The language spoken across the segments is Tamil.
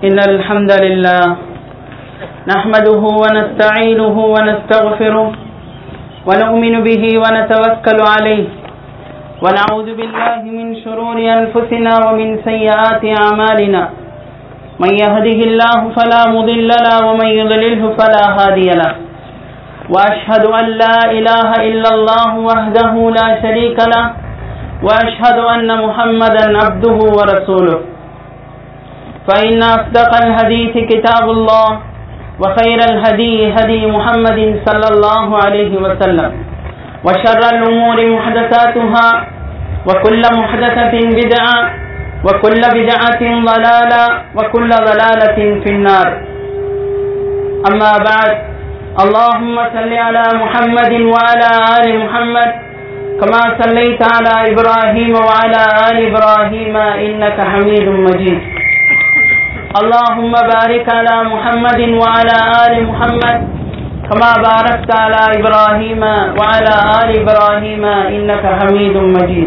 إن الحمد لله نحمده ونستعينه ونستغفره ونؤمن به ونتوكل عليه ونعوذ بالله من شرور أنفسنا ومن سيئات أعمالنا من يهده الله فلا مضل له ومن يضلله فلا هادي له وأشهد أن لا إله إلا الله وحده لا شريك له وأشهد أن محمدا عبده ورسوله فإن أصدق الحديث كتاب الله وخير الهدي هدي محمد صلى الله عليه وسلم وشر الأمور محدثاتها وكل محدثة بدعة وكل بدعة ضلالة وكل ضلالة في النار أما بعد اللهم صل على محمد وعلى آل محمد كما صليت على إبراهيم وعلى آل إبراهيم إنك حميد مجيد اللهم بارك على محمد وعلى آل محمد كما باركت على إبراهيم وعلى آل إبراهيم إنك حميد مجيد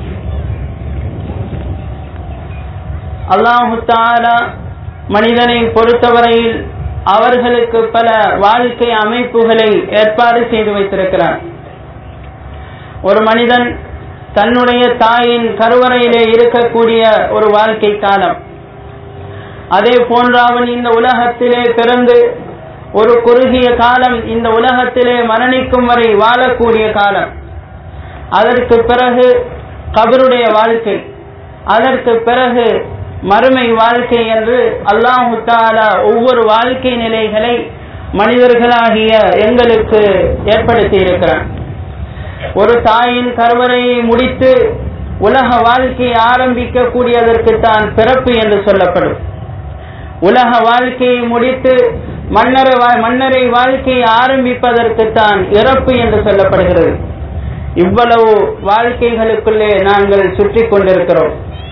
அல்லாஹு தாலா மனிதனை பொறுத்தவரையில் அவர்களுக்கு பல வாழ்க்கை அமைப்புகளை ஏற்பாடு செய்து வைத்திருக்கிறார் ஒரு மனிதன் தன்னுடைய தாயின் கருவறையிலே இருக்கக்கூடிய ஒரு வாழ்க்கை காலம் அதே போன்று அவன் இந்த உலகத்திலே பிறந்து ஒரு குறுகிய காலம் இந்த உலகத்திலே மரணிக்கும் வரை வாழக்கூடிய காலம் அதற்கு பிறகு கபருடைய வாழ்க்கை அதற்கு பிறகு மறுமை வாழ்க்கை என்று அல்லாஹு தாலா ஒவ்வொரு வாழ்க்கை நிலைகளை மனிதர்களாகிய எங்களுக்கு ஏற்படுத்தி இருக்கிறான் ஒரு தாயின் கருவறையை முடித்து உலக வாழ்க்கையை ஆரம்பிக்க கூடியதற்கு தான் பிறப்பு என்று சொல்லப்படும் உலக வாழ்க்கையை முடித்து மன்னரை மன்னரை வாழ்க்கையை ஆரம்பிப்பதற்கு தான் இறப்பு என்று சொல்லப்படுகிறது இவ்வளவு வாழ்க்கைகளுக்குள்ளே நாங்கள் சுற்றி கொண்டிருக்கிறோம்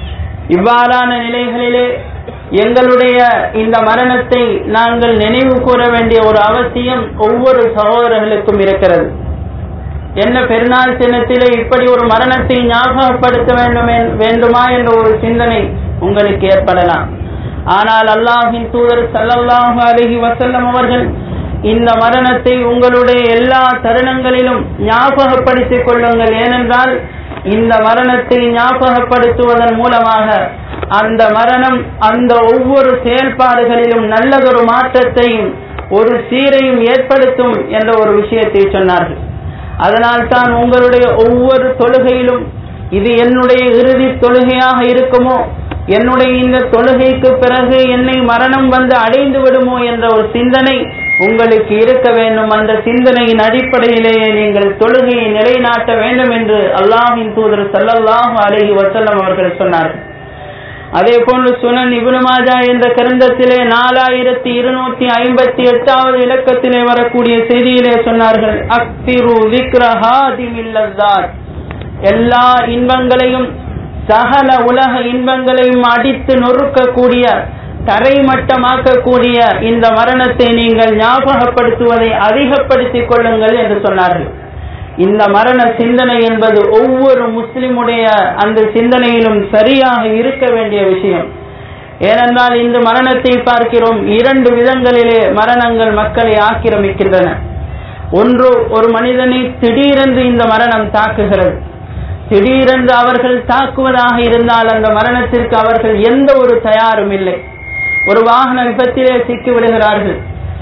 இவ்வாறான நிலைகளிலே எங்களுடைய இந்த மரணத்தை நாங்கள் நினைவு கூற வேண்டிய ஒரு அவசியம் ஒவ்வொரு சகோதரர்களுக்கும் இருக்கிறது என்ன பெருநாள் தினத்திலே இப்படி ஒரு மரணத்தை ஞாபகப்படுத்த வேண்டும் வேண்டுமா என்ற ஒரு சிந்தனை உங்களுக்கு ஏற்படலாம் ஆனால் அல்லாஹின் தூதர் சல்லல்லாஹு அலஹி வசல்லம் அவர்கள் இந்த மரணத்தை உங்களுடைய எல்லா தருணங்களிலும் ஞாபகப்படுத்திக் கொள்ளுங்கள் ஏனென்றால் இந்த மரணத்தை ஞாபகப்படுத்துவதன் மூலமாக அந்த மரணம் அந்த ஒவ்வொரு செயல்பாடுகளிலும் நல்லதொரு மாற்றத்தையும் ஒரு சீரையும் ஏற்படுத்தும் என்ற ஒரு விஷயத்தை சொன்னார்கள் அதனால் தான் உங்களுடைய ஒவ்வொரு தொழுகையிலும் இது என்னுடைய இறுதி தொழுகையாக இருக்குமோ என்னுடைய இந்த தொழுகைக்கு பிறகு என்னை மரணம் வந்து அடைந்து விடுமோ என்ற ஒரு சிந்தனை உங்களுக்கு இருக்க வேண்டும் அந்த சிந்தனையின் அடிப்படையிலேயே நீங்கள் தொழுகையை நிலைநாட்ட வேண்டும் என்று அல்லாஹின் தூதர் சல்லல்லாஹு அலஹி வசல்லம் அவர்கள் சொன்னார்கள் அதே போன்று சுனன் இபுனுமாஜா என்ற கிரந்தத்திலே நாலாயிரத்தி இருநூத்தி ஐம்பத்தி எட்டாவது இலக்கத்திலே வரக்கூடிய செய்தியிலே சொன்னார்கள் அக்திரு விக்ரஹாதிமில்லதார் எல்லா இன்பங்களையும் சகல உலக இன்பங்களையும் அடித்து நொறுக்கக்கூடிய தரைமட்டமாக்கக்கூடிய இந்த மரணத்தை நீங்கள் ஞாபகப்படுத்துவதை அதிகப்படுத்திக் கொள்ளுங்கள் என்று சொன்னார்கள் இந்த மரண சிந்தனை என்பது ஒவ்வொரு முஸ்லிமுடைய அந்த சிந்தனையிலும் சரியாக இருக்க வேண்டிய விஷயம் ஏனென்றால் இந்த மரணத்தை பார்க்கிறோம் இரண்டு விதங்களிலே மரணங்கள் மக்களை ஆக்கிரமிக்கின்றன ஒன்று ஒரு மனிதனை திடீரென்று இந்த மரணம் தாக்குகிறது திடீரென்று அவர்கள் தாக்குவதாக இருந்தால் அந்த மரணத்திற்கு அவர்கள் எந்த ஒரு தயாரும் இல்லை ஒரு வாகன விபத்திலே சிக்கி விடுகிறார்கள்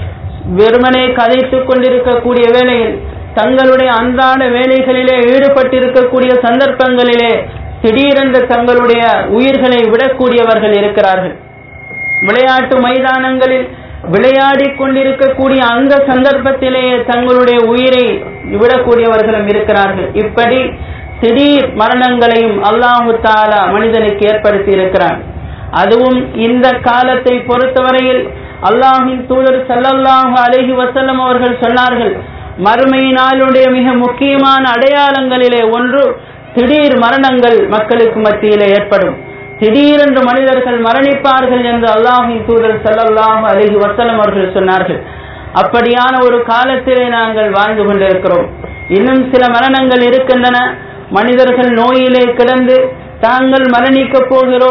வெறுமனே கதைத்துக் கொண்டிருக்கக்கூடிய வேளையில் தங்களுடைய அன்றாட வேலைகளிலே ஈடுபட்டிருக்கக்கூடிய சந்தர்ப்பங்களிலே திடீரென்று தங்களுடைய உயிர்களை விடக்கூடியவர்கள் இருக்கிறார்கள் விளையாட்டு மைதானங்களில் விளையாடி கொண்டிருக்கக்கூடிய அந்த சந்தர்ப்பத்திலேயே தங்களுடைய உயிரை விடக்கூடியவர்களும் இருக்கிறார்கள் இப்படி திடீர் மரணங்களையும் அல்லாஹு தாலா மனிதனுக்கு ஏற்படுத்தி இருக்கிறான் அதுவும் இந்த காலத்தை பொறுத்தவரையில் அல்லாஹின் தூதர் சல்லல்லாஹு அலஹி வசல்லம் அவர்கள் சொன்னார்கள் மறுமை நாளுடைய மிக முக்கியமான அடையாளங்களிலே ஒன்று திடீர் மரணங்கள் மக்களுக்கு மத்தியிலே ஏற்படும் திடீரென்று மனிதர்கள் மரணிப்பார்கள் என்று அல்லாஹின் தூதர் சல்லல்லாஹு அலஹி வசல்லம் அவர்கள் சொன்னார்கள் அப்படியான ஒரு காலத்திலே நாங்கள் வாழ்ந்து கொண்டிருக்கிறோம் இன்னும் சில மரணங்கள் இருக்கின்றன மனிதர்கள் நோயிலே கிடந்து தாங்கள் மரணிக்கப் போகிறோம்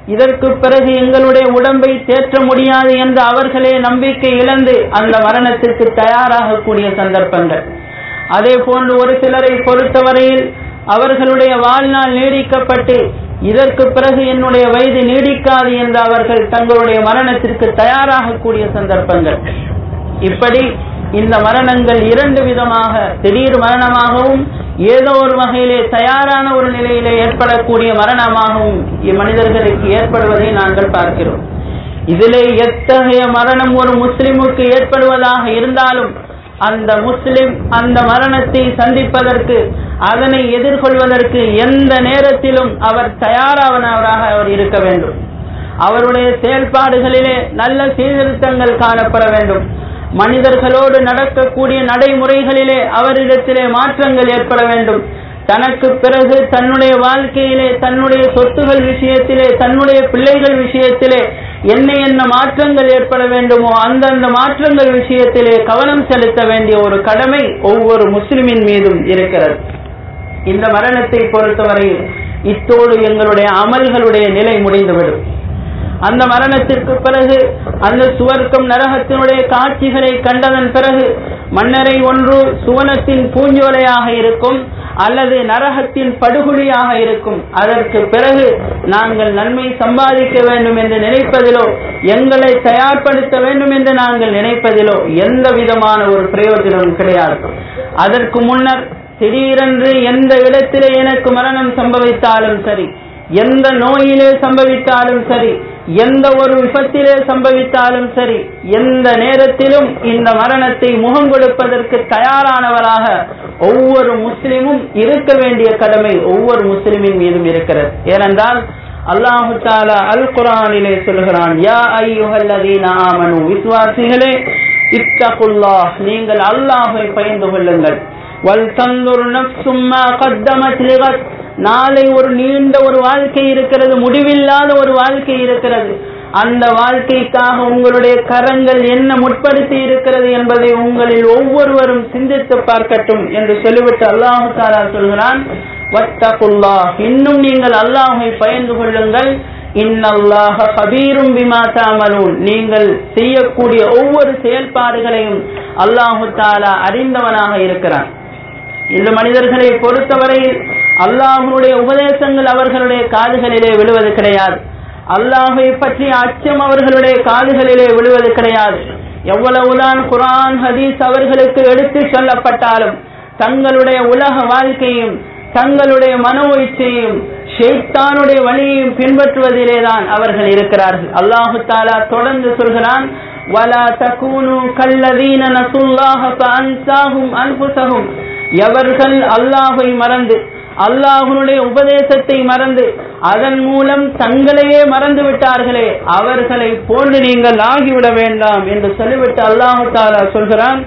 இதற்கு பிறகு எங்களுடைய உடம்பை தேற்ற முடியாது என்று அவர்களே நம்பிக்கை இழந்து அந்த மரணத்திற்கு தயாராகக்கூடிய சந்தர்ப்பங்கள் அதே போன்று ஒரு சிலரை பொறுத்தவரையில் அவர்களுடைய வாழ்நாள் நீடிக்கப்பட்டு இதற்கு பிறகு என்னுடைய வயது நீடிக்காது என்று அவர்கள் தங்களுடைய மரணத்திற்கு தயாராகக்கூடிய சந்தர்ப்பங்கள் இப்படி இந்த மரணங்கள் இரண்டு விதமாக திடீர் மரணமாகவும் ஏதோ ஒரு வகையிலே தயாரான ஒரு நிலையிலே ஏற்படக்கூடிய மரணமாகவும் இம்மனிதர்களுக்கு ஏற்படுவதை நாங்கள் பார்க்கிறோம் இதிலே எத்தகைய மரணம் ஒரு முஸ்லிமுக்கு ஏற்படுவதாக இருந்தாலும் அந்த முஸ்லிம் அந்த மரணத்தை சந்திப்பதற்கு அதனை எதிர்கொள்வதற்கு எந்த நேரத்திலும் அவர் தயாரானவராக அவர் இருக்க வேண்டும் அவருடைய செயல்பாடுகளிலே நல்ல சீர்திருத்தங்கள் காணப்பட வேண்டும் மனிதர்களோடு நடக்கக்கூடிய நடைமுறைகளிலே அவரிடத்திலே மாற்றங்கள் ஏற்பட வேண்டும் தனக்கு பிறகு தன்னுடைய வாழ்க்கையிலே தன்னுடைய சொத்துகள் விஷயத்திலே தன்னுடைய பிள்ளைகள் விஷயத்திலே என்ன என்ன மாற்றங்கள் ஏற்பட வேண்டுமோ அந்தந்த மாற்றங்கள் விஷயத்திலே கவனம் செலுத்த வேண்டிய ஒரு கடமை ஒவ்வொரு முஸ்லிமின் மீதும் இருக்கிறது இந்த மரணத்தை பொறுத்தவரையில் இத்தோடு எங்களுடைய அமல்களுடைய நிலை முடிந்துவிடும் அந்த மரணத்திற்கு பிறகு அந்த சுவர்க்கம் நரகத்தினுடைய காட்சிகளை கண்டதன் பிறகு மன்னரை ஒன்று சுவனத்தின் பூஞ்சோலையாக இருக்கும் அல்லது நரகத்தின் படுகொலியாக இருக்கும் அதற்கு பிறகு நாங்கள் நன்மை சம்பாதிக்க வேண்டும் என்று நினைப்பதிலோ எங்களை தயார்படுத்த வேண்டும் என்று நாங்கள் நினைப்பதிலோ எந்த விதமான ஒரு பிரயோஜனமும் கிடையாது அதற்கு முன்னர் திடீரென்று எந்த இடத்திலே எனக்கு மரணம் சம்பவித்தாலும் சரி எந்த நோயிலே சம்பவித்தாலும் சரி எந்த ஒரு விபத்திலே சம்பவித்தாலும் சரி எந்த நேரத்திலும் இந்த மரணத்தை முகம் கொடுப்பதற்கு தயாரானவராக ஒவ்வொரு முஸ்லிமும் இருக்க வேண்டிய கடமை ஒவ்வொரு முஸ்லிமின் மீதும் இருக்கிறது ஏனென்றால் அல்லாஹு தாலா அல் குரானிலே சொல்கிறான் யா ஐயுஹல்லதீன ஆமனு விசுவாசிகளே இத்தகுல்லாஹ் நீங்கள் அல்லாஹை பயந்து கொள்ளுங்கள் வல் தந்துர் நஃப்சும் மா கத்தமத் லிகத் நாளை ஒரு நீண்ட ஒரு வாழ்க்கை இருக்கிறது முடிவில்லாத ஒரு வாழ்க்கை இருக்கிறது அந்த வாழ்க்கைக்காக உங்களுடைய கரங்கள் என்ன முற்படுத்தி இருக்கிறது என்பதை உங்களில் ஒவ்வொருவரும் சிந்தித்து பார்க்கட்டும் என்று சொல்லிவிட்டு அல்லாஹு தாலா சொல்கிறான் வத்தகுல்லா இன்னும் நீங்கள் அல்லாஹை பயந்து கொள்ளுங்கள் இன்னல்லாஹ கபீரும் பிமா தாமலூன் நீங்கள் செய்யக்கூடிய ஒவ்வொரு செயல்பாடுகளையும் அல்லாஹு தாலா அறிந்தவனாக இருக்கிறான் இந்த மனிதர்களை பொறுத்தவரையில் அல்லாஹனுடைய உபதேசங்கள் அவர்களுடைய காதுகளிலே விழுவது கிடையாது அல்லாஹை பற்றிய அச்சம் அவர்களுடைய காதுகளிலே விழுவது கிடையாது எவ்வளவுதான் குரான் ஹதீஸ் அவர்களுக்கு எடுத்து சொல்லப்பட்டாலும் தங்களுடைய உலக வாழ்க்கையும் தங்களுடைய மனோ இச்சையும் ஷெய்தானுடைய வழியையும் பின்பற்றுவதிலேதான் அவர்கள் இருக்கிறார்கள் அல்லாஹு தாலா தொடர்ந்து சொல்கிறான் வலா தகூனு கல்லதீன நசுல்லாஹ ஃபஅன்சாஹும் அன்ஃபுஸஹும் எவர்கள் அல்லாஹை மறந்து அல்லாஹனுடைய உபதேசத்தை மறந்து அதன் மூலம் தங்களையே மறந்து விட்டார்களே அவர்களை போன்று நீங்கள் ஆகிவிட வேண்டாம் என்று சொல்லிவிட்டு அல்லாஹு தாலா சொல்கிறான்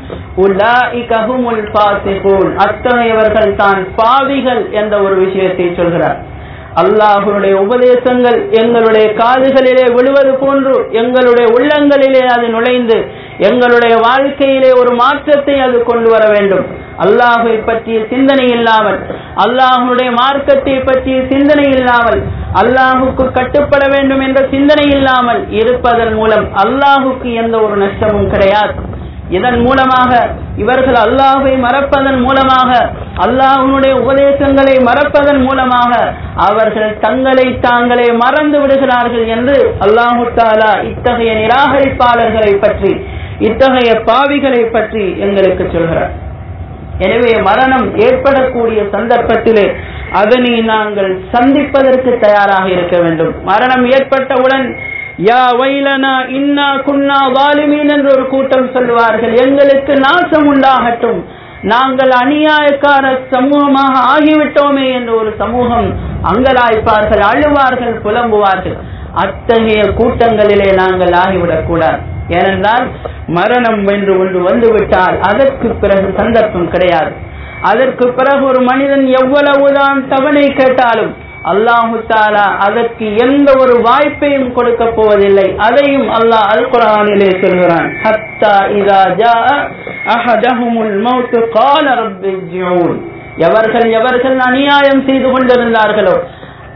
அத்தகையவர்கள் தான் பாவிகள் என்ற ஒரு விஷயத்தை சொல்கிறார் அல்லாஹனுடைய உபதேசங்கள் எங்களுடைய காதுகளிலே விழுவது போன்று எங்களுடைய உள்ளங்களிலே அது நுழைந்து எங்களுடைய வாழ்க்கையிலே ஒரு மாற்றத்தை அது கொண்டு வர வேண்டும் அல்லாஹை பற்றிய சிந்தனை இல்லாமல் அல்லாஹனுடைய மார்க்கத்தை பற்றிய சிந்தனை இல்லாமல் அல்லாஹுக்கு கட்டுப்பட வேண்டும் என்ற சிந்தனை இல்லாமல் இருப்பதன் மூலம் அல்லாஹுக்கு எந்த ஒரு நஷ்டமும் கிடையாது இதன் மூலமாக இவர்கள் அல்லாஹை மறப்பதன் மூலமாக அல்லாஹனுடைய உபதேசங்களை மறப்பதன் மூலமாக அவர்கள் தங்களை தாங்களே மறந்து விடுகிறார்கள் என்று அல்லாஹு தாலா இத்தகைய நிராகரிப்பாளர்களை பற்றி இத்தகைய பாவிகளை பற்றி எங்களுக்கு சொல்கிறார் எனவே மரணம் ஏற்படக்கூடிய சந்தர்ப்பத்திலே அதனை நாங்கள் சந்திப்பதற்கு தயாராக இருக்க வேண்டும் மரணம் ஏற்பட்டவுடன் யா வைலனா இன்னா குன்னா வாலிமீன் என்று ஒரு கூட்டம் சொல்லுவார்கள் எங்களுக்கு நாசம் உண்டாகட்டும் நாங்கள் அநியாயக்கார சமூகமாக ஆகிவிட்டோமே என்று ஒரு சமூகம் அங்கலாய்ப்பார்கள் அழுவார்கள் புலம்புவார்கள் அத்தகைய கூட்டங்களிலே நாங்கள் ஆகிவிடக் கூடாது ஏனென்றால் மரணம் என்று ஒன்று வந்துவிட்டால் அதற்கு பிறகு சந்தர்ப்பம் கிடையாது அதற்கு பிறகு ஒரு மனிதன் எவ்வளவுதான் தவணை கேட்டாலும் அல்லாஹு தாலா அதற்கு எந்த ஒரு வாய்ப்பையும் கொடுக்க போவதில்லை அதையும் அல்லாஹ் அல் குரானிலே சொல்கிறான் ஹத்தா இதா ஜா அஹதஹுமுல் மௌத் கால ரப்பி எவர்கள் எவர்கள் அநியாயம் செய்து கொண்டிருந்தார்களோ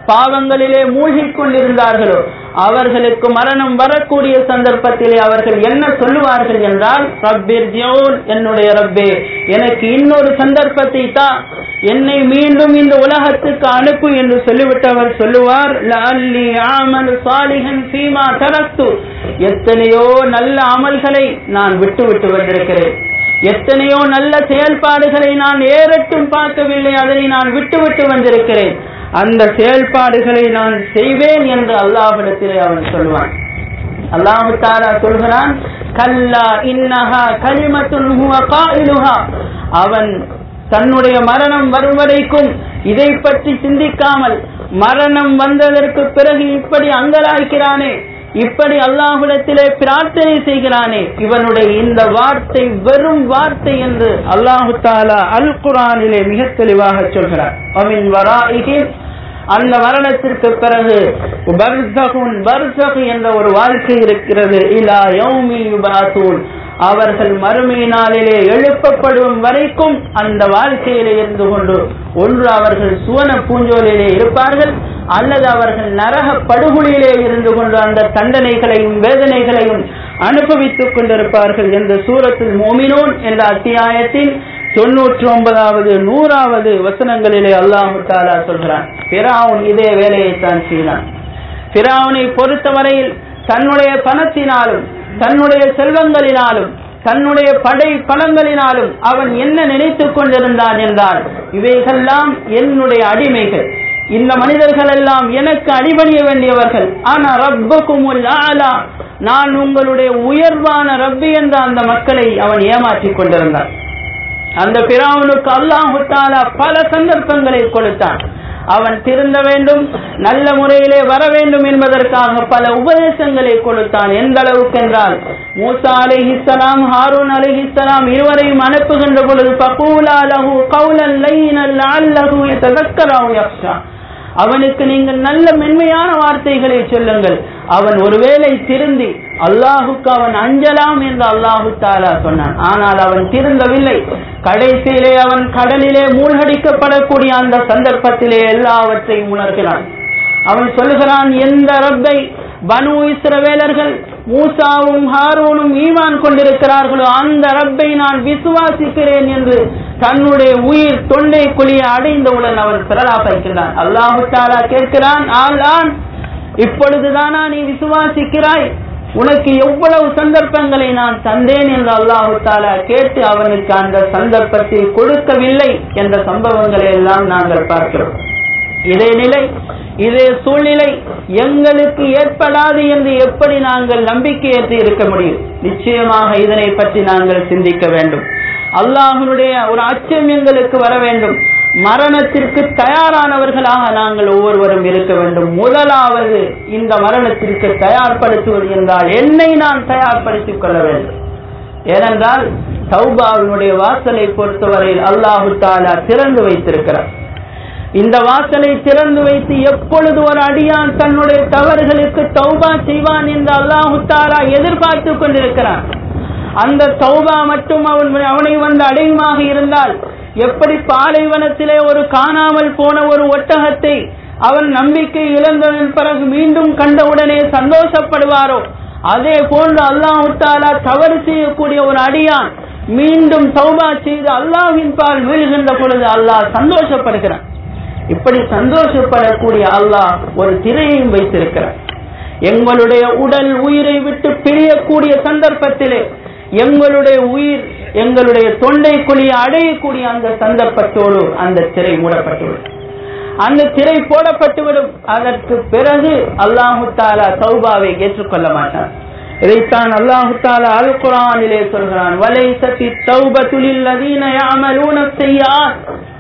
பாவங்களிலே மூழ்கிக் கொண்டிருந்தார்களோ அவர்களுக்கு மரணம் வரக்கூடிய சந்தர்ப்பத்திலே அவர்கள் என்ன சொல்லுவார்கள் என்றால் ரப்பிர் ஜியோன் என்னுடைய ரப்பே எனக்கு இன்னொரு சந்தர்ப்பத்தை தா என்னை மீண்டும் இந்த உலகத்துக்கு அனுப்பு என்று சொல்லிவிட்டவர் சொல்லுவார் லஅல்லி ஆமல் சாலிஹன் ஃபீமா தரக்து எத்தனையோ நல்ல அமல்களை நான் விட்டு விட்டு வந்திருக்கிறேன் எத்தனையோ நல்ல செயல்பாடுகளை நான் ஏறட்டும் பார்க்கவில்லை அதனை நான் விட்டு விட்டு வந்திருக்கிறேன் அந்த செயல்பாடுகளை நான் செய்வேன் என்று அல்லாஹிடத்திலே அவன் சொல்வான் அல்லாஹு தாலா சொல்கிறான் கல்லா இன்னஹா கலிமத்துன் ஹுவ காயிலுஹா அவன் தன்னுடைய மரணம் வரும் வரைக்கும் இதை பற்றி சிந்திக்காமல் மரணம் வந்ததற்கு பிறகு இப்படி அங்கலாய்க்கிறானே இப்படி அல்லாஹுடத்திலே பிரார்த்தனை செய்கிறானே இவனுடைய இந்த வார்த்தை வெறும் வார்த்தை என்று அல்லாஹு தாலா அல் குரானிலே மிக தெளிவாக சொல்கிறார் அமின் வராயிகே அந்த மரணத்திற்கு பிறகு பர்சகுன் பர்சகு என்ற ஒரு வாழ்க்கை இருக்கிறது இலா யௌமி யுபாசூன் அவர்கள் மறுமை நாளிலே எழுப்பப்படும் வரைக்கும் அந்த வாழ்க்கையிலே இருந்து கொண்டு ஒன்று அவர்கள் சுவன பூஞ்சோலிலே இருப்பார்கள் அல்லது அவர்கள் நரக படுகொலியிலே இருந்து கொண்டு அந்த தண்டனைகளையும் வேதனைகளையும் அனுபவித்துக் கொண்டிருப்பார்கள் என்று சூரத்தில் மோமினோன் என்ற அத்தியாயத்தில் தொன்னூற்றி ஒன்பதாவது நூறாவது வசனங்களிலே அல்லாஹு தாலா சொல்கிறான் பிராவுன் இதே வேலையைத்தான் செய்தான் பிராவுனை பொறுத்தவரையில் தன்னுடைய பணத்தினாலும் தன்னுடைய செல்வங்களினாலும் தன்னுடைய படை பலங்களினாலும் அவன் என்ன நினைத்துக் கொண்டிருந்தான் என்றால் இவைகள்லாம் என்னுடைய அடிமைகள் இந்த மனிதர்கள் எல்லாம் எனக்கு அடிபணிய வேண்டியவர்கள் ஆனா ரப்புக்குமுல் ஆலா நான் உங்களுடைய உயர்வான ரப்பி என்ற அந்த மக்களை அவன் ஏமாற்றிக் கொண்டிருந்தான் அந்த பிராவனுக்கு அல்லாஹு தாலா பல சந்தர்ப்பங்களை கொடுத்தான் அவன் திருந்த வேண்டும் நல்ல முறையிலே வர வேண்டும் என்பதற்காக பல உபதேசங்களை கொடுத்தான் எந்த அளவுக்கு என்றால் மூசா அலிஹிஸ்லாம் ஹாரூன் அலிஹிஸ்லாம் இருவரையும் அனுப்புகின்ற பொழுது பகூலா லஹு கவுலன் லைனல் அல்லஹு யதக்கராவு யக்ஷா அவனுக்கு நீங்கள் நல்ல மென்மையான வார்த்தைகளை சொல்லுங்கள் அவன் ஒருவேளை திருந்தி அல்லாஹுக்கு அவன் அஞ்சலாம் என்று அல்லாஹு தாலா சொன்னான் ஆனால் அவன் திருந்தவில்லை கடைசியிலே அவன் கடலிலே மூழ்கடிக்கப்படக்கூடிய அந்த சந்தர்ப்பத்திலே எல்லாவற்றையும் உணர்கிறான் அவன் சொல்லுகிறான் எந்த ரப்பை பனு இஸ்ரவேலர்கள் மூசாவும் ஹாரூனும் ஈமான் கொண்டிருக்கிறார்களோ அந்த ரப்பை நான் விசுவாசிக்கிறேன் என்று தன்னுடைய உயிர் தொண்டை குழிய அடைந்தவுடன் அவன் பிரலாபிக்கிறான் அல்லாஹு தாலா கேட்கிறான் ஆளான் இப்பொழுதுதானா நீ விசுவாசிக்கிறாய் உனக்கு எவ்வளவு சந்தர்ப்பங்களை நான் தந்தேன் என்று அல்லாஹு தாலா கேட்டு அவனுக்கு அந்த சந்தர்ப்பத்தை கொடுக்கவில்லை என்ற சம்பவங்களை எல்லாம் நாங்கள் பார்க்கிறோம் இதே நிலை இதே சூழ்நிலை எங்களுக்கு ஏற்படாது என்று எப்படி நாங்கள் நம்பிக்கையற்று இருக்க முடியும் நிச்சயமாக இதனை பற்றி நாங்கள் சிந்திக்க வேண்டும் அல்லாஹனுடைய ஒரு அச்சம் எங்களுக்கு வர வேண்டும் மரணத்திற்கு தயாரானவர்களாக நாங்கள் ஒவ்வொருவரும் இருக்க வேண்டும் முதலாவது இந்த மரணத்திற்கு தயார்படுத்துவது என்றால் என்னை நான் தயார்படுத்திக் கொள்ள வேண்டும் ஏனென்றால் சௌபாவினுடைய வாசலை பொறுத்தவரையில் அல்லாஹு தாலா திறந்து வைத்திருக்கிறார் இந்த வாசலை திறந்து வைத்து எப்பொழுது ஒரு அடியான் தன்னுடைய தவறுகளுக்கு தௌபா செய்வான் என்று அல்லாஹு தாலா எதிர்பார்த்து கொண்டிருக்கிறான் அந்த தௌபா மட்டும் அவன் அவனை வந்து அடையுமாக இருந்தால் எப்படி பாலைவனத்திலே ஒரு காணாமல் போன ஒரு ஒட்டகத்தை அவன் நம்பிக்கை இழந்ததன் பிறகு மீண்டும் கண்டவுடனே சந்தோஷப்படுவாரோ அதே போன்று அல்லாஹு தாலா தவறு செய்யக்கூடிய ஒரு அடியான் மீண்டும் சௌபா செய்து அல்லாஹின் பால் வீழ்கின்ற பொழுது அல்லாஹ் சந்தோஷப்படுகிறான் இப்படி சந்தோஷப்படக்கூடிய அல்லாஹ் ஒரு திரையையும் வைத்திருக்கிறார் எங்களுடைய உடல் உயிரை விட்டு பிரியக்கூடிய சந்தர்ப்பத்திலே எங்களுடைய உயிர் எங்களுடைய தொண்டை குழிய அடையக்கூடிய அந்த சந்தர்ப்பத்தோடு அந்த திரை மூடப்பட்டுவிடும் அந்த திரை போடப்பட்டுவிடும் அதற்கு பிறகு அல்லாஹு தாலா சௌபாவை ஏற்றுக்கொள்ள மாட்டான் இதைத்தான் அல்லாஹு தாலா அல் குரானிலே சொல்கிறான் வலை சத்தி தௌபத்துலில் அதீன யாமலூன செய்யார்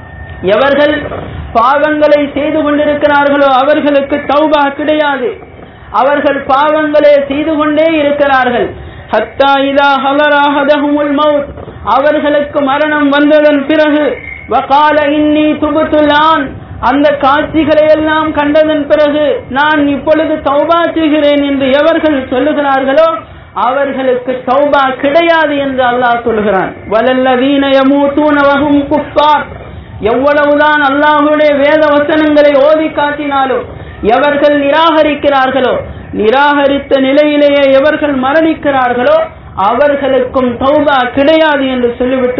எவர்கள் பாவங்களை செய்து கொண்டிருக்கிறார்களோ அவர்களுக்கு தௌபா கிடையாது அவர்கள் பாவங்களே செய்து கொண்டே இருக்கிறார்கள் ஹத்தா இதா ஹலராஹதஹுமுல் மவுத் அவர்களுக்கு மரணம் வந்ததன் பிறகு வகால இன்னி துபுத்துலான் அந்த காட்சிகளை எல்லாம் கண்டதன் பிறகு நான் இப்பொழுது தௌபா செய்கிறேன் என்று எவர்கள் சொல்லுகிறார்களோ அவர்களுக்கு தௌபா கிடையாது என்று அல்லாஹ் சொல்கிறான் வலல்லதீன யமூத்தூன வஹும் குஃபார் எவ்வளவுதான் அல்லாஹுடைய வேத வசனங்களை ஓதி காட்டினாலும் எவர்கள் நிராகரிக்கிறார்களோ நிராகரித்த நிலையிலேயே எவர்கள் மரணிக்கிறார்களோ அவர்களுக்கும் தௌபா கிடையாது என்று சொல்லிவிட்டு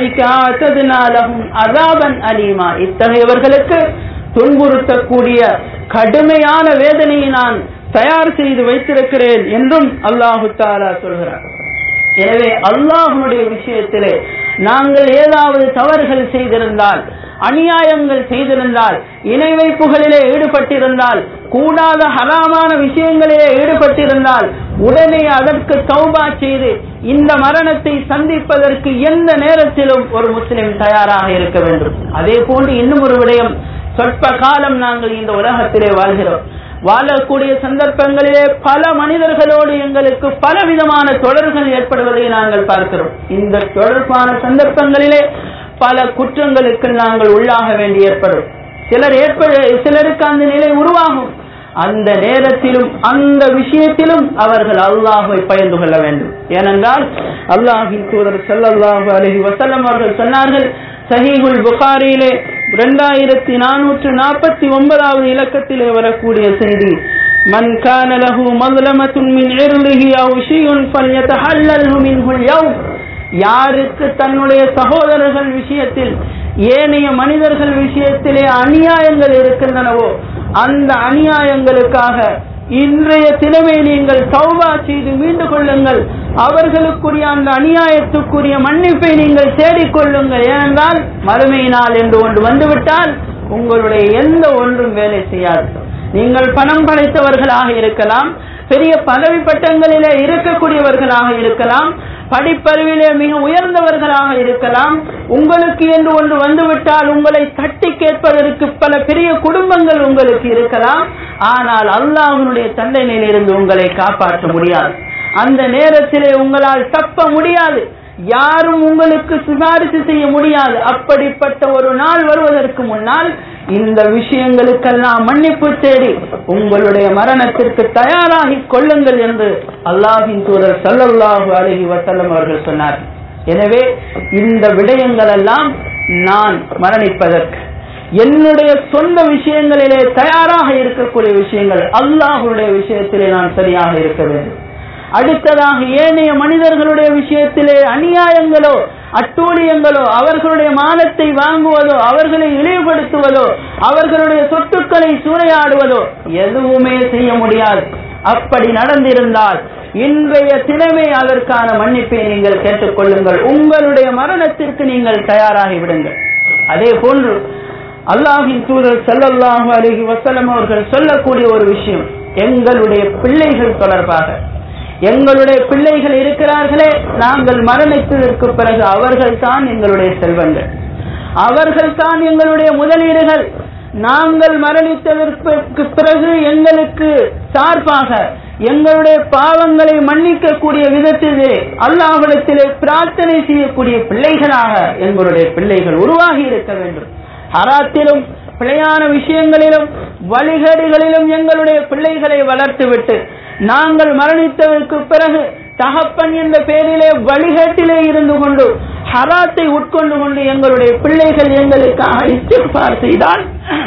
உலாய்க்கும் அதாபன் அலீமா இத்தகையவர்களுக்கு துன்புறுத்தக்கூடிய கடுமையான வேதனையை நான் தயார் செய்து வைத்திருக்கிறேன் என்றும் அல்லாஹு தாலா சொல்கிறார் எனவே அல்லாஹனுடைய விஷயத்திலே நாங்கள் ஏதாவது தவறுகள் செய்திருந்தால் அநியாயங்கள் செய்திருந்தால் இணை வைப்புகளிலே ஈடுபட்டிருந்தால் கூடாத ஹராமான விஷயங்களிலே ஈடுபட்டிருந்தால் உடனே அதற்கு தௌபா செய்து இந்த மரணத்தை சந்திப்பதற்கு எந்த நேரத்திலும் ஒரு முஸ்லிம் தயாராக இருக்க வேண்டும் அதே போன்று இன்னும் ஒரு விடயம் சொற்ப காலம் நாங்கள் இந்த உலகத்திலே வாழ்கிறோம் வாழக்கூடிய சந்தர்ப்பங்களிலே பல மனிதர்களோடு எங்களுக்கு பலவிதமான தொடர்கள் ஏற்படுவதை நாங்கள் பார்க்கிறோம் இந்த தொடர்பான சந்தர்ப்பங்களிலே பல குற்றங்களுக்கு நாங்கள் உள்ளாக வேண்டி ஏற்படும் சிலர் ஏற்பட சிலருக்கு அந்த நிலை உருவாகும் அந்த நேரத்திலும் அந்த விஷயத்திலும் அவர்கள் அல்லாஹை பயந்து கொள்ள வேண்டும் ஏனென்றால் அல்லாஹின் தூதர் செல்லல்லாஹு அலஹி வசல்லம் அவர்கள் சொன்னார்கள் சஹீகுல் புகாரியிலே இரண்டாயிரத்தி நானூற்று நாற்பத்தி ஒன்பதாவது இலக்கத்திலே வரக்கூடிய செய்தி மன் கான லஹு மظلمة من عرضه أو شيء فليتحلله منه اليوم யாருக்கு தன்னுடைய சகோதரர்கள் விஷயத்தில் ஏனைய மனிதர்கள் விஷயத்திலே அநியாயங்கள் இருக்கின்றனவோ அந்த அநியாயங்களுக்காக இன்றைய தினமே நீங்கள் தௌபா செய்து மீண்டு கொள்ளுங்கள் அவர்களுக்குரிய அந்த அநியாயத்துக்குரிய மன்னிப்பை நீங்கள் தேடிக்கொள்ளுங்கள் ஏனென்றால் மறுமை நாள் என்று ஒன்று வந்துவிட்டால் உங்களுடைய எந்த ஒன்றும் வேலை செய்யாது நீங்கள் பணம் படைத்தவர்களாக இருக்கலாம் பெரிய பதவி பட்டங்களிலே இருக்கக்கூடியவர்களாக இருக்கலாம் படிப்பறிவிலே மிக உயர்ந்தவர்களாக இருக்கலாம் உங்களுக்கு என்று ஒன்று வந்துவிட்டால் உங்களை தட்டி கேட்பதற்கு பல பெரிய குடும்பங்கள் உங்களுக்கு இருக்கலாம் ஆனால் அல்லாஹனுடைய தண்டனையிலிருந்து உங்களை காப்பாற்ற முடியாது அந்த நேரத்திலே உங்களால் தப்ப முடியாது யாரும் உங்களுக்கு சிபாரிசு செய்ய முடியாது அப்படிப்பட்ட ஒரு நாள் வருவதற்கு முன்னால் இந்த விஷயங்களுக்கெல்லாம் மன்னிப்பு தேடி உங்களுடைய மரணத்திற்கு தயாராகி கொள்ளுங்கள் என்று அல்லாஹின் தூதர் சல்லல்லாஹு அலஹி வசல்லம் அவர்கள் சொன்னார் எனவே இந்த விடயங்கள் எல்லாம் நான் மரணிப்பதற்கு என்னுடைய சொந்த விஷயங்களிலே தயாராக இருக்கக்கூடிய விஷயங்கள் அல்லாஹுடைய விஷயத்திலே நான் சரியாக இருக்க வேண்டும் அடுத்ததாக ஏனைய மனிதர்களுடைய விஷயத்திலே அநியாயங்களோ அட்டூழியங்களோ அவர்களுடைய மானத்தை வாங்குவதோ அவர்களை இழிவுபடுத்துவதோ அவர்களுடைய சொத்துக்களை சூறையாடுவதோ எதுவுமே செய்ய முடியாது அப்படி நடந்திருந்தால் இன்றைய தினமே அதற்கான மன்னிப்பை நீங்கள் கேட்டுக்கொள்ளுங்கள் உங்களுடைய மரணத்திற்கு நீங்கள் தயாராகி விடுங்கள் அதே போன்று அல்லாஹின் தூதர் செல்லல்லாஹு அலஹி வசலம் அவர்கள் சொல்லக்கூடிய ஒரு விஷயம் எங்களுடைய பிள்ளைகள் தொடர்பாக எங்களுடைய பிள்ளைகள் இருக்கிறார்களே நாங்கள் மரணித்ததற்கு பிறகு அவர்கள் தான் எங்களுடைய செல்வங்கள் அவர்கள் தான் எங்களுடைய முதலீடுகள் நாங்கள் மரணித்ததற்கு பிறகு எங்களுக்கு சார்பாக எங்களுடைய பாவங்களை மன்னிக்கக்கூடிய விதத்திலே அல்லாஹிடத்திலே பிரார்த்தனை செய்யக்கூடிய பிள்ளைகளாக எங்களுடைய பிள்ளைகள் உருவாகி இருக்க வேண்டும் ஹராத்திலும் பிழையான விஷயங்களிலும் வழிகேடுகளிலும் எங்களுடைய பிள்ளைகளை வளர்த்துவிட்டு நாங்கள் மரணித்ததற்கு பிறகு தகப்பன் என்ற பெயரிலே வழிகேட்டிலே இருந்து கொண்டு ஹராத்தை உட்கொண்டு கொண்டு எங்களுடைய பிள்ளைகள் எங்களுக்காக இஸ்திஃபார் செய்தால்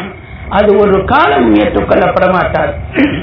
அது ஒரு காலம் ஏற்றுக்கொள்ளப்பட மாட்டார்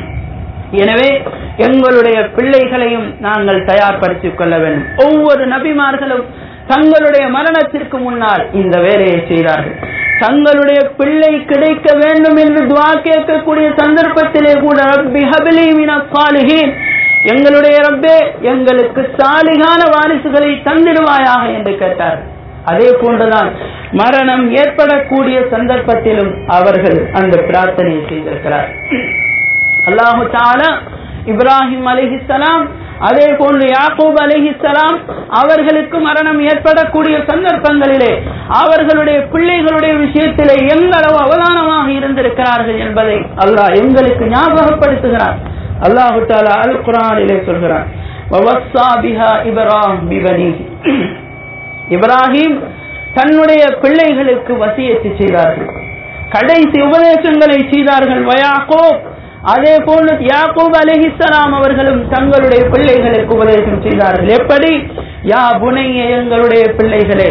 எனவே எங்களுடைய பிள்ளைகளையும் நாங்கள் தயார்படுத்திக் கொள்ள வேண்டும் ஒவ்வொரு நபிமார்களும் தங்களுடைய மரணத்திற்கு முன்னால் இந்த வேலையை செய்தார்கள் தங்களுடைய பிள்ளை கிடைக்க வேண்டும் என்று துவா கேட்கக்கூடிய சந்தர்ப்பத்திலே கூட ரப்பி ஹபிலி மின சாலிஹீன் எங்களுடைய ரப்பே எங்களுக்கு சாலிகான வாரிசுகளை தந்திடுவாயாக என்று கேட்டார் அதே போன்றுதான் மரணம் ஏற்படக்கூடிய சந்தர்ப்பத்திலும் அவர்கள் அந்த பிரார்த்தனையை செய்திருக்கிறார் அல்லாஹு தாலா இப்ராஹிம் அலிஹிசலாம் அதே போன்று யாக்கூப் அலிஹிசலாம் அவர்களுக்கு மரணம் ஏற்படக்கூடிய சந்தர்ப்பங்களிலே அவர்களுடைய பிள்ளைகளுடைய விஷயத்திலே எந்த அளவு அவதானமாக இருந்திருக்கிறார்கள் என்பதை அல்லாஹ் எங்களுக்கு ஞாபகப்படுத்துகிறார் அல்லாஹு தாலா அல் குரானிலே சொல்கிறார் இப்ராஹிம் தன்னுடைய பிள்ளைகளுக்கு வசியத்தை செய்தார்கள் கடைசி உபதேசங்களை செய்தார்கள் வயாக்கோ அதே போன்று யாக்கூப் அலிஹிசலாம் அவர்களும் தங்களுடைய பிள்ளைகளுக்கு உபதேசம் செய்தார்கள் எப்படி யா புனைய எங்களுடைய பிள்ளைகளே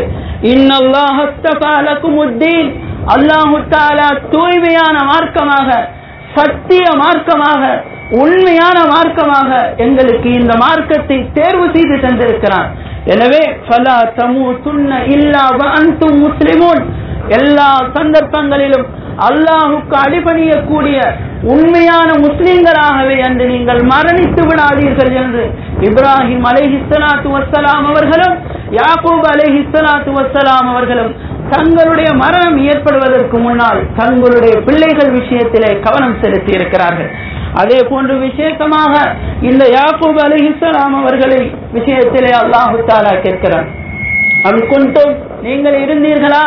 இன்னல்லாஹத்தீன் அல்லாஹு தாலா தூய்மையான மார்க்கமாக சத்திய மார்க்கமாக உண்மையான மார்க்கமாக எங்களுக்கு இந்த மார்க்கத்தை தேர்வு செய்து தந்திருக்கிறான் எனவே ஃபலா தமு துன்ன இல்லா அன்தும் முஸ்லிமூன் எல்லா சந்தர்ப்பங்களிலும் அல்லாஹுக்கு அடிபணியக்கூடிய உண்மையான முஸ்லிம்களாகவே என்று நீங்கள் மரணித்து விடாதீர்கள் என்று இப்ராஹிம் அலைஹிஸ்ஸலாத்து வஸ்ஸலாம் அவர்களும் யாக்கூப் அலைஹிஸ்ஸலாத்து வஸ்ஸலாம் அவர்களும் தங்களுடைய மரணம் ஏற்படுவதற்கு முன்னால் தங்களுடைய பிள்ளைகள் விஷயத்திலே கவனம் செலுத்தி இருக்கிறார்கள் அதே போன்று விசேஷமாக இந்த யாக்கூப் அலைஹிஸ்ஸலாம் அவர்களை விஷயத்திலே அல்லாஹு தாலா கேட்கிறார் அம் குன்தும் நீங்கள் இருந்தீர்களா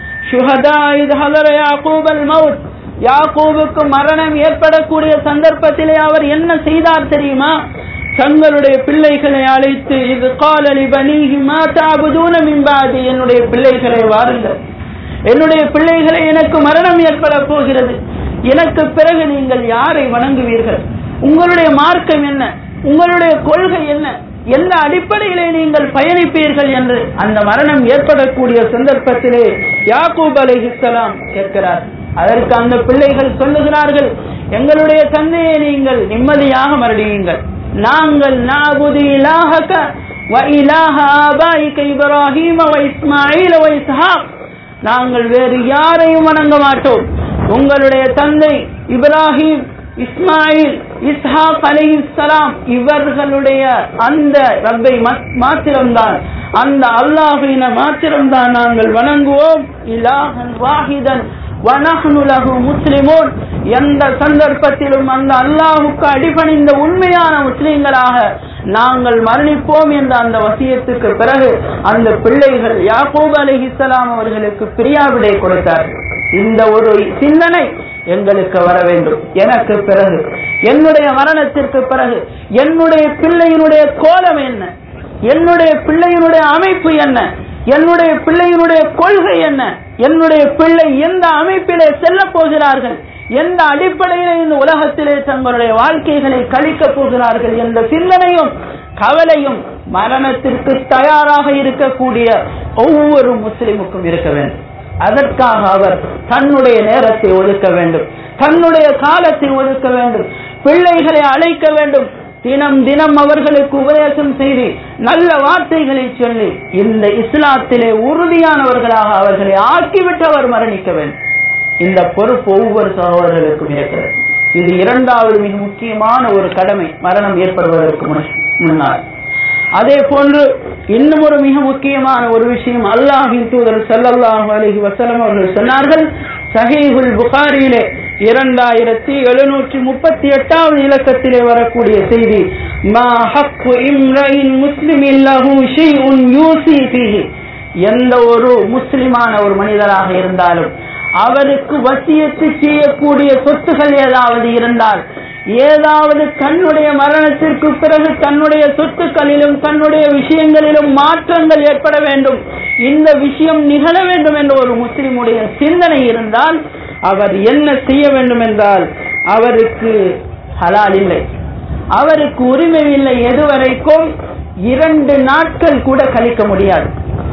ஷுஹதா இது ஹலர யாக்கூப் அல் மவுத் யாக்கூபுக்கு மரணம் ஏற்படக்கூடிய சந்தர்ப்பத்திலே அவர் என்ன செய்தார் தெரியுமா தங்களுடைய பிள்ளைகளை அழைத்து இது காலலி பனீஹி மாதாபுதூன மின்பாதி என்னுடைய பிள்ளைகளை வாருங்கள் என்னுடைய பிள்ளைகளை எனக்கு மரணம் ஏற்பட போகிறது எனக்கு பிறகு நீங்கள் யாரை வணங்குவீர்கள் உங்களுடைய மார்க்கம் என்ன உங்களுடைய கொள்கை என்ன எந்த அடிப்படையிலே நீங்கள் பயணிப்பீர்கள் என்று அந்த மரணம் ஏற்படக்கூடிய சந்தர்ப்பத்திலே யாக்கூப் அலைஹிஸ்ஸலாம் கேட்கிறார் அதற்கு அந்த பிள்ளைகள் சொல்லுகிறார்கள் எங்களுடைய தந்தையை நீங்கள் நிம்மதியாக மரடியுங்கள் நாங்கள் நாபுது இலாஹக வ இலாஹ ஆபாயிக இப்ராஹீம வ இஸ்மாயில் வ இஸ்ஹாக் நாங்கள் வேறு யாரையும் வணங்க மாட்டோம் உங்களுடைய தந்தை இப்ராஹிம் இஸ்மாயில் இஸ்ஹாக் அலைஹிஸ்ஸலாம் இவர்களுடைய அந்த ரப்பை மாத்திரம்தான் அந்த அல்லாஹின மாத்திரம்தான் நாங்கள் வணங்குவோம் இலாஹன் வாஹிதன் வனஹ்னு லஹு முஸ்லிமூன் எந்த சந்தர்ப்பத்திலும் அந்த அல்லாஹுக்கு அடிபணிந்த உண்மையான முஸ்லிம்களாக நாங்கள் மரணிப்போம் என்ற அந்த வசியத்துக்கு பிறகு அந்த பிள்ளைகள் யாக்கூப் அலைஹிஸ்ஸலாம் அவர்களுக்கு பிரியாவிடை கொடுத்தார்கள் இந்த ஒரு சிந்தனை எங்களுக்கு வர வேண்டும் எனக்கு பிறகு என்னுடைய மரணத்திற்கு பிறகு என்னுடைய பிள்ளையினுடைய கோலம் என்ன என்னுடைய பிள்ளையினுடைய அமைப்பு என்ன என்னுடைய பிள்ளையினுடைய கொள்கை என்ன என்னுடைய பிள்ளை எந்த அமைப்பிலே செல்ல போகிறார்கள் எந்த அடிப்படையிலே இந்த உலகத்திலே தங்களுடைய வாழ்க்கைகளை கழிக்கப் போகிறார்கள் என்ற சிந்தனையும் கவலையும் மரணத்திற்கு தயாராக இருக்கக்கூடிய ஒவ்வொரு முஸ்லிமுக்கும் இருக்க வேண்டும் அதற்காக அவர் தன்னுடைய நேரத்தை ஒதுக்க வேண்டும் தன்னுடைய காலத்தை ஒதுக்க வேண்டும் பிள்ளைகளை அழைக்க வேண்டும் தினம் தினம் அவர்களுக்கு உபதேசம் செய்து நல்ல வார்த்தைகளை சொல்லி இந்த இஸ்லாத்திலே உறுதியானவர்களாக அவர்களை ஆக்கிவிட்டு அவர் மரணிக்க வேண்டும் இந்த பொறுப்பு ஒவ்வொரு சகோதரர்களுக்கும் இருக்கிறது இது இரண்டாவது மிக முக்கியமான ஒரு கடமை மரணம் ஏற்படுவதற்கு முன்னால் அதே போன்று இன்னும் ஒரு மிக முக்கியமான ஒரு விஷயம் அல்லாஹின் தூதர் சல்லல்லாஹு அலைஹி வஸல்லம் அவர்கள் சொன்னார்கள் சஹீஹுல் புகாரியிலே இரண்டாயிரத்தி எழுநூற்றி முப்பத்தி எட்டாவது இலக்கத்திலே வரக்கூடிய செய்தி மா ஹக்கு இம்ரைன் முஸ்லிம் லஹு ஷைஉன் யூசி ஃபீஹி எந்த ஒரு முஸ்லிமான ஒரு மனிதராக இருந்தாலும் அவருக்கு வசியத்து செய்யக்கூடிய சொத்துகள் ஏதாவது இருந்தால் ஏதாவது தன்னுடைய மரணத்திற்கு பிறகு தன்னுடைய சொத்துக்களிலும் தன்னுடைய விஷயங்களிலும் மாற்றங்கள் ஏற்பட வேண்டும் இந்த விஷயம் நிகழ வேண்டும் என்ற ஒரு முஸ்லிமுடைய சிந்தனை இருந்தால் அவர் என்ன செய்ய வேண்டும் என்றால் அவருக்கு ஹலால் இல்லை அவருக்கு உரிமை இல்லை எதுவரைக்கும் இரண்டு நாட்கள் கூட கழிக்க முடியாது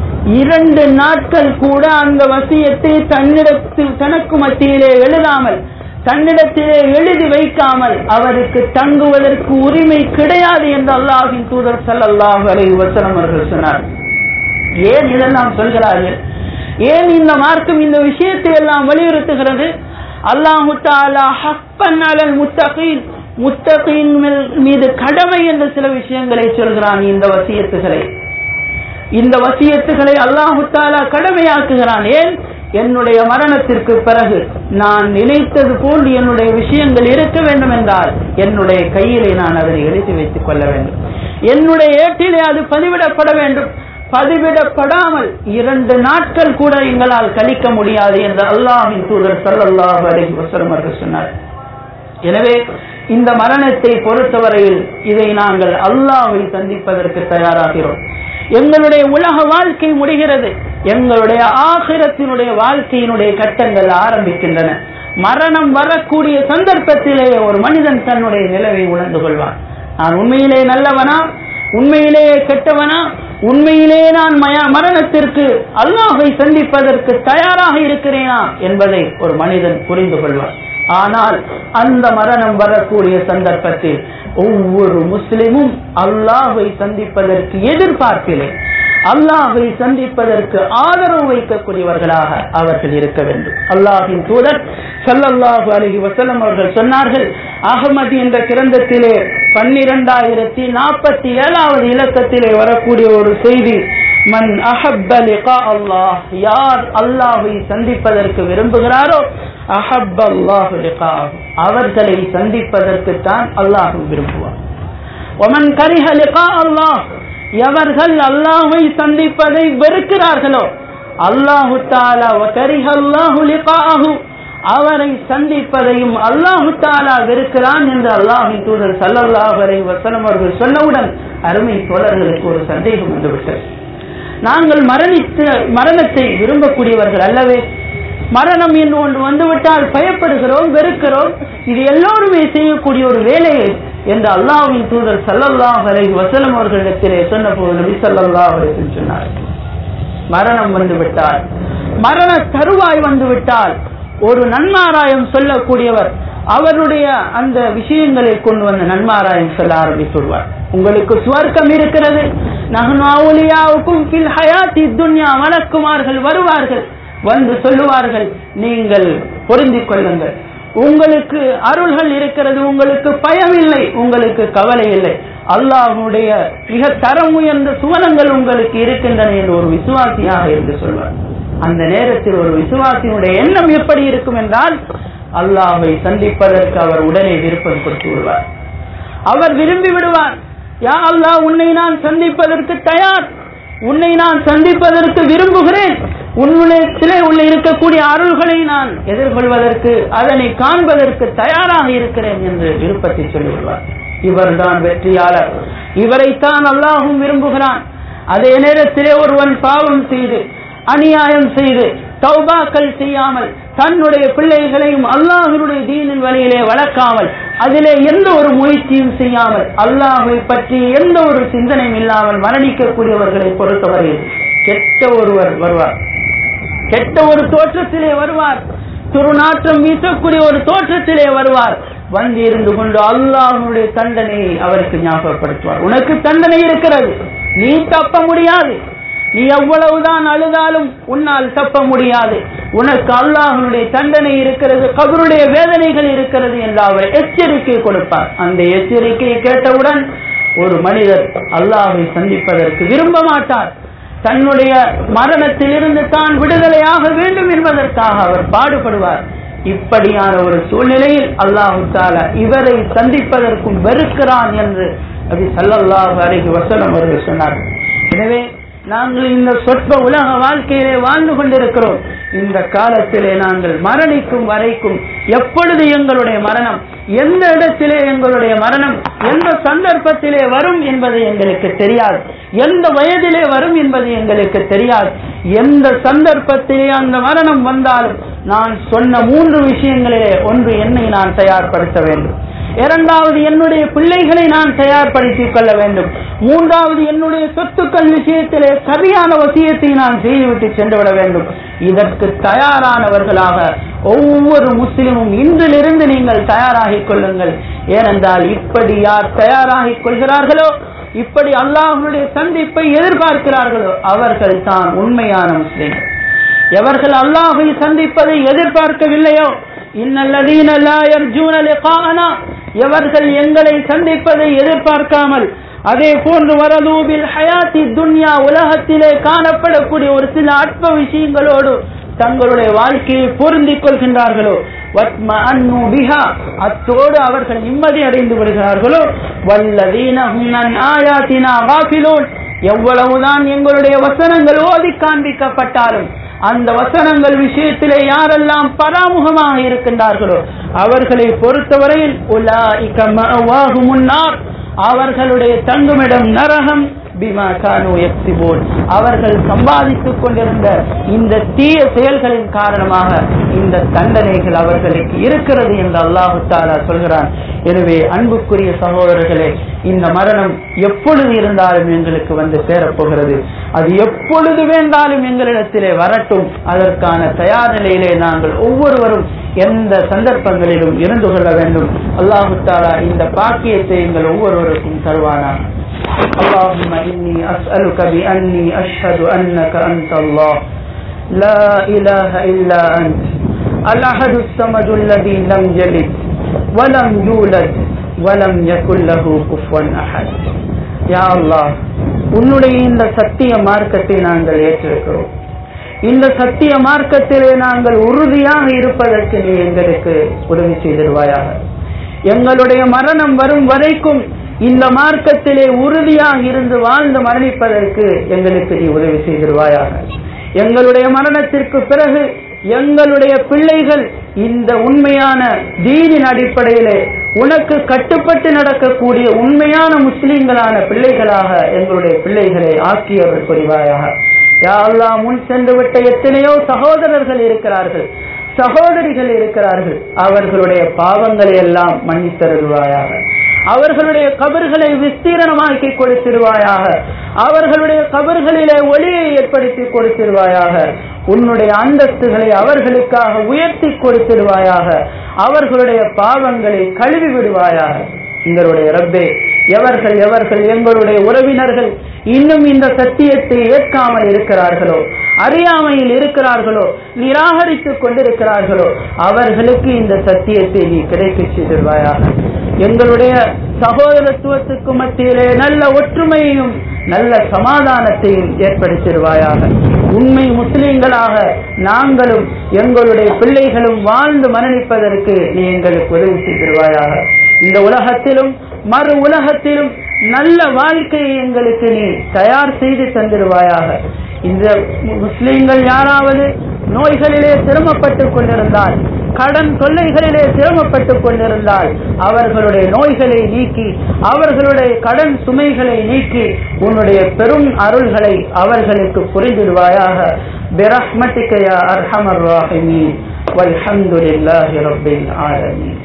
இரண்டு நாட்கள் கூட அந்த வசியத்தை தன்னிடத்தில் தனக்கு மத்தியிலே எழுதாமல் தன்னிடத்திலே எழுதி வைக்காமல் அவருக்கு தங்குவதற்கு உரிமை கிடையாது என்று அல்லாஹின் தூதர் சல்லாஹ் அலை வசனம் அவர்கள் சொன்னார் ஏன் இதெல்லாம் சொல்கிறார்கள் ஏன் இந்த மார்க்கம் இந்த விஷயத்தை எல்லாம் வலியுறுத்துகிறது அல்லாஹு தாலா ஹப்பன் அலல் முத்தகீன் முத்தகீன் மீது கடமை என்ற சில விஷயங்களை சொல்கிறான் இந்த வசியத்துகளை இந்த வசியத்துகளை அல்லாஹு தாலா கடமையாக்குகிறான் ஏன் என்னுடைய மரணத்திற்கு பிறகு நான் நினைத்தது போல் என்னுடைய விஷயங்கள் இருக்க வேண்டும் என்றால் என்னுடைய கையிலே நான் அதனை எழுதி வைத்துக் கொள்ள வேண்டும் என்னுடைய ஏட்டிலே அது பதிவிடப்பட வேண்டும் பதிவிடப்படாமல் இரண்டு நாட்கள் கூட எங்களால் கழிக்க முடியாது என்று அல்லாஹின் தூதர் சல்லாஹ் அலஹி வசலம் அவர்கள் சொன்னார் எனவே இந்த மரணத்தை பொறுத்தவரையில் இதை நாங்கள் அல்லாவை சந்திப்பதற்கு தயாராகிறோம் எங்களுடைய உலக வாழ்க்கை முடிகிறது எங்களுடைய ஆகிரத்தினுடைய வாழ்க்கையினுடைய கட்டங்கள் ஆரம்பிக்கின்றன மரணம் வரக்கூடிய சந்தர்ப்பத்திலே ஒரு மனிதன் தன்னுடைய நிலவை உணர்ந்து கொள்வான் நான் உண்மையிலே நல்லவனா உண்மையிலேயே கெட்டவனா உண்மையிலே நான் மய- மரணத்திற்கு அல்லாஹை சந்திப்பதற்கு தயாராக இருக்கிறேனா என்பதை ஒரு மனிதன் புரிந்து கொள்வார் ஆனால் அந்த மரணம் வரக்கூடிய சந்தர்ப்பத்தில் ஒவ்வொரு முஸ்லிமும் அல்லாஹை சந்திப்பதற்கு எதிர்பார்ப்பிலே அல்லாஹை சந்திப்பதற்கு ஆதரவு வைக்கக்கூடியவர்களாக அவர்கள் இருக்க வேண்டும் அல்லாஹின் தூதர் ஸல்லல்லாஹு அலைஹி வஸல்லம் அவர்கள் சொன்னார்கள் அகமது என்ற கிரந்தத்திலே பன்னிரண்டாயிரத்தி நாற்பத்தி ஏழாவது இலக்கத்திலே வரக்கூடிய ஒரு செய்தி மன் அஹப்ப லிகா அல்லாஹ் யார் அல்லாஹை சந்திப்பதற்கு விரும்புகிறாரோ அஹப்ப அல்லாஹு லிகாஹு அவர்களை சந்திப்பதற்கு தான் அல்லாஹ் விரும்புவார் ஒமன் கரிஹ லிகா அல்லாஹ் எவர்கள் அல்லாஹை சந்திப்பதை வெறுக்கிறார்களோ அல்லாஹு தாலா கரிஹ அல்லாஹு லிகாஹு அவரை சந்திப்பதையும் அல்லாஹு தாலா வெறுக்கிறான் என்று அல்லாஹின் தூதர் சல்லல்லாஹு அலைஹி வஸல்லம் அவர்கள் சொன்னவுடன் அருமை தோழர்களுக்கு ஒரு சந்தேகம் வந்துவிட்டது நாங்கள் மரணித்து மரணத்தை விரும்பக்கூடியவர்கள் அல்லவே மரணம் என்று ஒன்று வந்துவிட்டால் பயப்படுகிறோம் வெறுக்கிறோம் இது எல்லோருமே செய்யக்கூடிய ஒரு வேலையை என்று அல்லாஹ்வின் தூதர் சல்லல்லாஹு அலைஹி வஸல்லம் அவர்களிடத்திலே சொன்னபோது நபி ஸல்லல்லாஹு அலைஹி வஸல்லம் சொன்னார் மரணம் வந்துவிட்டால் மரண தருவாய் வந்துவிட்டால் ஒரு நன்மாராயம் சொல்லக்கூடியவர் அவருடைய அந்த விஷயங்களை கொண்டு வந்த நன்மாராயம் சொல்ல ஆரம்பித்துள்ளார் உங்களுக்கு சுவர்க்கம் இருக்கிறது நகனாவுலியாவுக்கும் பில் ஹயாத்தி துன்யா மலக்குமார்கள் வருவார்கள் வந்து சொல்லுவார்கள் நீங்கள் பொருந்திக் கொள்ளுங்கள் உங்களுக்கு அருள்கள் இருக்கிறது உங்களுக்கு பயம் இல்லை உங்களுக்கு கவலை இல்லை அல்லாஹ்வுடைய மிக தரம் உயர்ந்த சுவனங்கள் உங்களுக்கு இருக்கின்றன என்று ஒரு விசுவாசியாக இருந்து சொல்வார் அந்த நேரத்தில் ஒரு விசுவாசியினுடைய எண்ணம் எப்படி இருக்கும் என்றால் அல்லாஹ்வை சந்திப்பதற்கு அவர் உடனே விருப்பம் கொடுத்து விடுவார் அவர் விரும்பி விடுவார் யா அல்லாஹ் உன்னை நான் சந்திப்பதற்கு தயார் உன்னை நான் சந்திப்பதற்கு விரும்புகிறேன் உன்னுடைய உள்ள இருக்கக்கூடிய அருள்களை நான் எதிர்கொள்வதற்கு அதனை காண்பதற்கு தயாராக இருக்கிறேன் என்று விருப்பத்தை சொல்லிவிடுவார் இவர்தான் வெற்றியாளர் இவரைத்தான் அல்லாஹும் விரும்புகிறான் அதே நேரத்திலே ஒருவன் பாவம் செய்து அநியாயம் செய்து தௌபாக்கள் செய்யாமல் தன்னுடைய பிள்ளைகளையும் அல்லாஹினுடைய தீனின் வழியிலே வளர்க்காமல் அதிலே எந்த ஒரு முயற்சியும் செய்யாமல் அல்லாஹை பற்றி எந்த ஒரு சிந்தனையும் இல்லாமல் மரணிக்கக்கூடியவர்களை பொறுத்தவரையில் கெட்ட ஒருவர் வருவார் கெட்ட ஒரு தோற்றத்திலே வருவார் துருநாற்றம் வீசக்கூடிய ஒரு தோற்றத்திலே வருவார் வந்து இருந்து கொண்டு அல்லாஹனுடைய தண்டனையை அவருக்கு ஞாபகப்படுத்துவார் உனக்கு தண்டனை இருக்கிறது நீ தப்ப முடியாது நீ எவ்வளவுதான் அழுதாலும் உன்னால் தப்ப முடியாது உனக்கு அல்லாஹனுடைய தண்டனை இருக்கிறது கபருடைய வேதனைகள் இருக்கிறது என்று அவர் எச்சரிக்கை கொடுப்பார் அந்த எச்சரிக்கையை கேட்டவுடன் ஒரு மனிதர் அல்லாஹை சந்திப்பதற்கு விரும்ப மாட்டார் தன்னுடைய மரணத்திலிருந்து தான் விடுதலையாக வேண்டும் என்பதற்காக அவர் பாடுபடுவார் இப்படியான ஒரு சூழ்நிலையில் அல்லாஹு தாலா இவரை சந்திப்பதற்கும் வெறுக்கிறான் என்று அது சல்லல்லாஹு அலைஹி வஸல்லம் அவர்கள் சொன்னார்கள் எனவே நாங்கள் இந்த சொற்ப உலக வாழ்க்கையிலே வாழ்ந்து கொண்டிருக்கிறோம் இந்த காலத்திலே நாங்கள் மரணிக்கும் வரைக்கும் எப்பொழுது எங்களுடைய மரணம் எந்த இடத்திலே எங்களுடைய மரணம் எந்த சந்தர்ப்பத்திலே வரும் என்பது எங்களுக்கு தெரியாது எந்த வயதிலே வரும் என்பது எங்களுக்கு தெரியாது எந்த சந்தர்ப்பத்திலே அந்த மரணம் வந்தாலும் நான் சொன்ன மூன்று விஷயங்களிலே ஒன்று என்னை நான் தயார்படுத்த வேண்டும் இரண்டாவது என்னுடைய பிள்ளைகளை நான் தயார்படுத்திக் கொள்ள வேண்டும் மூன்றாவது என்னுடைய சொத்துக்கள் விஷயத்திலே சரியான வசியத்தை நான் செய்துவிட்டு சென்றுவிட வேண்டும் இதற்கு தயாரானவர்களாக ஒவ்வொரு முஸ்லிமும் இன்றிலிருந்து நீங்கள் தயாராகிக் கொள்ளுங்கள் ஏனென்றால் இப்படி யார் தயாராகிக் கொள்கிறார்களோ இப்படி அல்லாஹனுடைய சந்திப்பை எதிர்பார்க்கிறார்களோ அவர்கள் தான் உண்மையான முஸ்லிம்கள் எவர்கள் அல்லாஹை சந்திப்பதை எதிர்பார்க்கவில்லையோ இன்னல்லதீன லா யர்ஜூன லிகாஅனா எவர்கள் எங்களை சந்திப்பதை எதிர்பார்க்காமல் அதே போன்று வரதூபில் ஹயாத்தி துன்யா உலகத்திலே காணப்படக்கூடிய ஒரு சில அற்ப விஷயங்களோடு தங்களுடைய வாழ்க்கையை பொருந்திக் கொள்கின்றார்களோ அத்தோடு அவர்கள் நிம்மதி அடைந்து விடுகிறார்களோ வல்லதீன எவ்வளவுதான் எங்களுடைய வசனங்கள் ஓதி காண்பிக்கப்பட்டாலும் அந்த வசனங்கள் விஷயத்திலே யாரெல்லாம் பராமுகமாக இருக்கின்றார்களோ அவர்களை பொறுத்தவரையில் முன்னார் அவர்களுடைய தங்குமிடம் நரகம் பிமா கானு யக்ஸிபூன் அவர்கள் சம்பாதித்துக் கொண்டிருந்த இந்த தீய செயல்களின் காரணமாக இந்த தண்டனைகள் அவர்களுக்கு இருக்கிறது என்று அல்லாஹு தாலா சொல்கிறான் எனவே அன்புக்குரிய சகோதரர்களே இந்த மரணம் எப்பொழுது இருந்தாலும் எங்களுக்கு வந்து சேரப்போகிறது அது எப்பொழுது வேண்டாலும் எங்களிடத்திலே வரட்டும் அதற்கான தயார் நிலையிலே நாங்கள் ஒவ்வொருவரும் எந்த சந்தர்ப்பங்களிலும் இருந்து கொள்ள வேண்டும் அல்லாஹு தாலா இந்த பாக்கியத்தை எங்கள் ஒவ்வொருவருக்கும் தருவானா اللهم إني أسألك بأني أشهد أنك أنت الله لا إله إلا أنت الأحد الصمد الذي لم يلد ولم يولد ولم يكن له كفوا أحد يا الله உன்னுடைய இந்த சத்திய மார்க்கத்தை நாங்கள் ஏற்றிருக்கிறோம் இந்த சத்திய மார்க்கத்திலே நாங்கள் உறுதியாக இருப்பதற்கு நீ எங்களுக்கு உதவி செய்திருவாயாக எங்களுடைய மரணம் வரும் வரைக்கும் இந்த மார்க்கத்திலே உறுதியாக இருந்து வாழ்ந்து மரணிப்பதற்கு எங்களுக்கு நீ உதவி செய்திருவாயாக எங்களுடைய மரணத்திற்கு பிறகு எங்களுடைய பிள்ளைகள் இந்த உண்மையான தீனின் அடிப்படையிலே உனக்கு கட்டுப்பட்டு நடக்கக்கூடிய உண்மையான முஸ்லிம்களான பிள்ளைகளாக எங்களுடைய பிள்ளைகளை ஆக்கியவர் புரிவாயாக யாரெல்லாம் முன் சென்று விட்ட எத்தனையோ சகோதரர்கள் இருக்கிறார்கள் சகோதரிகள் இருக்கிறார்கள் அவர்களுடைய பாவங்களை எல்லாம் மன்னித்தருள்வாயாக அவர்களுடைய கபர்களை விஸ்தீரணமாக்கி கொடுத்திருவாயாக அவர்களுடைய கபர்களிலே ஒளியை ஏற்படுத்தி கொடுத்திருவாயாக உன்னுடைய அந்தஸ்துகளை அவர்களுக்காக உயர்த்தி கொடுத்திருவாயாக அவர்களுடைய பாவங்களை கழுவி விடுவாயாக எங்களுடைய ரப்பே எவர்கள் எவர்கள் எங்களுடைய உறவினர்கள் இன்னும் இந்த சத்தியத்தை ஏற்காமல் இருக்கிறார்களோ அறியாமையில் இருக்கிறார்களோ நிராகரித்துக் கொண்டிருக்கிறார்களோ அவர்களுக்கு இந்த சத்தியத்தை நீ கிடைக்க செய்திருவாயாக எங்களுடைய சகோதரத்துவத்துக்கு மத்தியிலே நல்ல ஒற்றுமையையும் நல்ல சமாதானத்தையும் ஏற்படுத்திடுவாயாக உண்மை முஸ்லிம்களாக நாங்களும் எங்களுடைய பிள்ளைகளும் வாழ்ந்து மரணிப்பதற்கு நீ எங்களுக்கு உதவி செய்திருவாயாக இந்த உலகத்திலும் மறு உலகத்திலும் நல்ல வாழ்க்கையை எங்களுக்கு நீ தயார் செய்து தந்திருவாயாக இந்த முஸ்லிம்கள் யாராவது நோய்களிலே சிரமப்பட்டுக் கொண்டிருந்தால் கடன் தொல்லைகளிலே சிரமப்பட்டுக் கொண்டிருந்தால் அவர்களுடைய நோய்களை நீக்கி அவர்களுடைய கடன் சுமைகளை நீக்கி உன்னுடைய பெரும் அருள்களை அவர்களுக்கு புரிந்திடுவாயாக பிரஹ்மதிகயா அர்ஹமர் ராஹிமீன் வல்ஹம்துலில்லாஹி ரப்பில் ஆலமீன்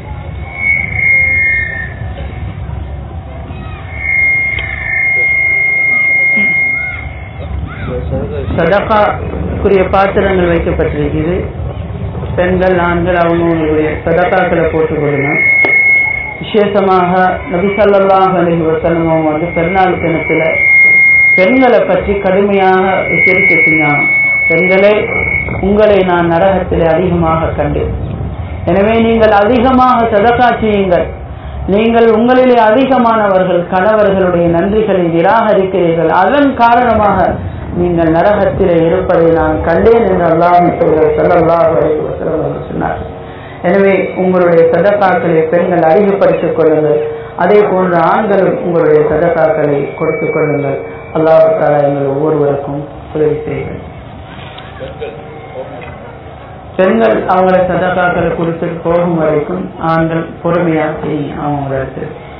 சதகாக்குரிய பாத்திரங்கள் வைக்கப்பட்டிருக்குது பெண்கள் ஆண்கள் அவங்களுடைய சதகாக்களை போட்டுக் கொள்ளணும் விசேஷமாக நபி ஸல்லல்லாஹு அலைஹி வஸல்லம் அவங்க வந்து பெருநாள் தினத்துல பெண்களை பற்றி கடுமையாக எச்சரிக்கை செஞ்சாங்க பெண்களே உங்களை நான் நரகத்திலே அதிகமாக கண்டேன் எனவே நீங்கள் அதிகமாக சதகா செய்யுங்கள் நீங்கள் உங்களிலே அதிகமானவர்கள் கணவர்களுடைய நன்றிகளை நிராகரிக்கிறீர்கள் அதன் காரணமாக நீங்கள் நரகத்திலே இருப்பதை நான் கண்டேன் என்று அல்லாஹ் சொல்லல்லாஹ் சொன்னார் எனவே உங்களுடைய சதக்காக்களை பெண்கள் அதிகப்படுத்திக் கொள்ளுங்கள் அதே போன்று ஆண்களும் உங்களுடைய சதக்காக்களை கொடுத்துக் கொள்ளுங்கள் அல்லாஹ் தாலா எங்கள் ஒவ்வொருவருக்கும் உதவி செய்யுங்கள் பெண்கள் அவங்கள சதக்காக்களை கொடுத்துட்டு போகும் வரைக்கும் ஆண்கள் பொறுமையாக செய்யும் அவங்கள